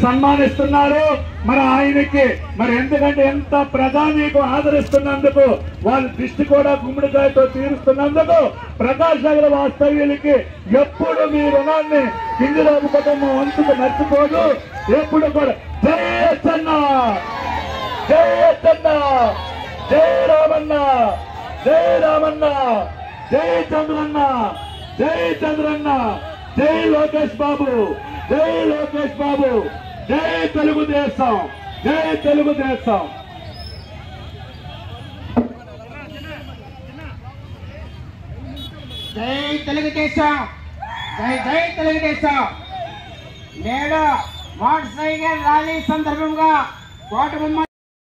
సన్మానిస్తున్నారు మరి ఆయనకి మరి ఎందుకంటే ఎంత ప్రధానికి ఆదరిస్తున్నందుకు వాళ్ళ దృష్టి కూడా గుమ్మడికాయతో తీరుస్తున్నందుకు ప్రకాష్ నగర్ వాస్తవ్యులకి ఎప్పుడు మీ రుణాన్ని కిందిరాబు కుటుంబం వంతుకు మర్చిపోదు ఎప్పుడు కూడా జై అచ్చన్న జై అచ్చన్న జై రామన్న జై రామన్న జై చంద్రన్న జై చంద్రన్న జై లోకేష్ బాబు జై లోకేష్ బాబు జై తెలుగుదేశం జై తెలుగుదేశం జై తెలుగుదేశం జై జై తెలుగుదేశం నేడు మోటార్ సైకిల్ ర్యాలీ సందర్భంగా కోటబొమ్మ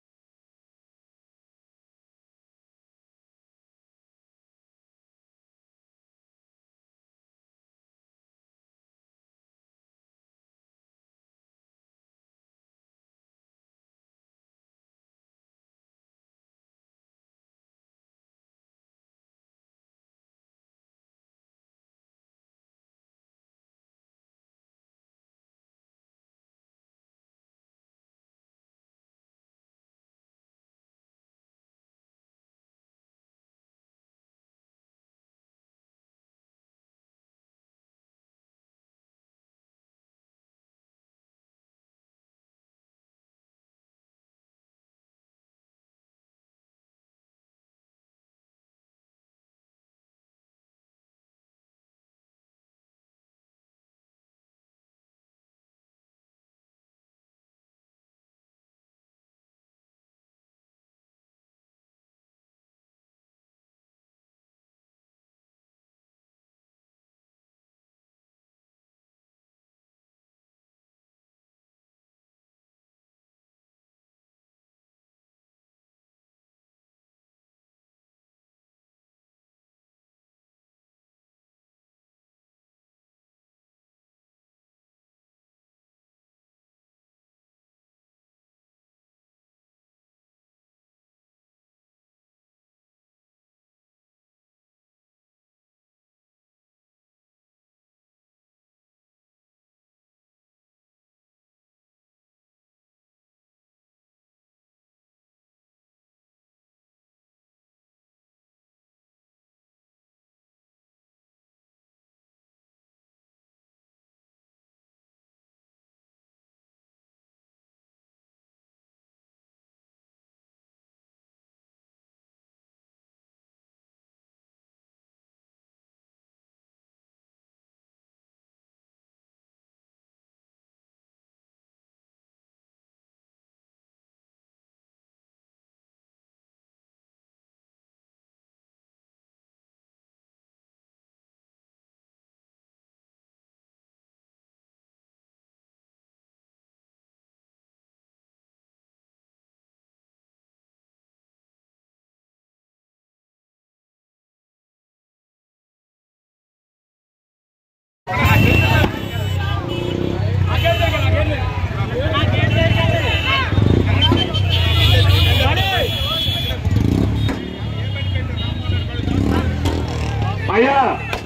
అయ్యా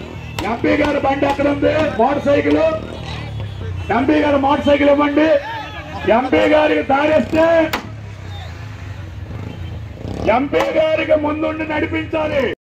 ఎంపీ గారి బండి ఎక్కడ ఉంది మోటార్ సైకిల్ ఎంపీ గారు మోటార్ సైకిల్ ఇవ్వండి ఎంపీ గారికి దారిస్తే ఎంపీ గారికి ముందుండి నడిపించాలి